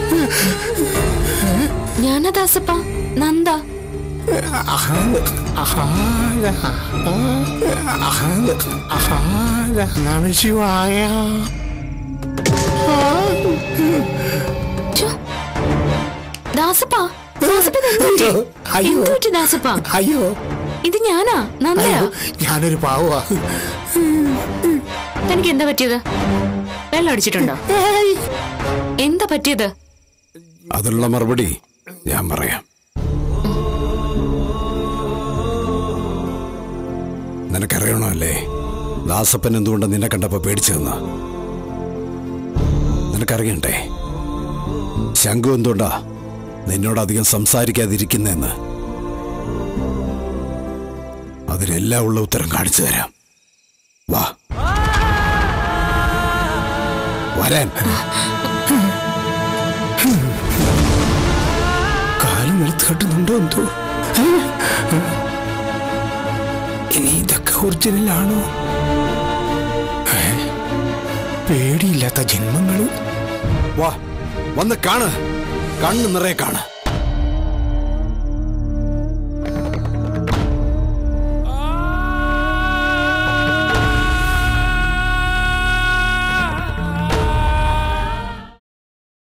ഞാനാ ദാസപ്പ നന്ദ ശിവായ ഛോ. ദാസപ്പ ദാസപ്പ ഇതെന്ത് പറ്റി? അയ്യോ. എന്ത് പറ്റി ദാസപ്പ അയ്യോ ഇത് ഞാനാ നന്ദയാ അയ്യോ ഞാനൊരു പാവാ തനിക്ക് എന്താ പറ്റിയത് വെള്ളം അടിച്ചിട്ടുണ്ടോ ഏയ്. എന്താ പറ്റിയത് അതിനുള്ള മറുപടി ഞാൻ പറയാം നിനക്കറിയണോ അല്ലേ ദാസപ്പൻ എന്തുകൊണ്ട് നിന്നെ കണ്ടപ്പോ പേടിച്ചതെന്ന് നിനക്കറിയണ്ടേ ശംഖു എന്തുകൊണ്ടാ നിന്നോട് അധികം സംസാരിക്കാതിരിക്കുന്നെന്ന് അതിനെല്ലാം ഉള്ള ഉത്തരം കാണിച്ചു തരാം വാ വരാൻ കാല് നിലത്ത് കെട്ടുന്നുണ്ടോ എന്തോ ഇനി ഇതൊക്കെ ഒറിജിനൽ ആണോ ഏ? പേടിയില്ലാത്ത ജന്മങ്ങള് വാ വന്ന് കാണ് കണ്ണ് നിറയെ കാണ്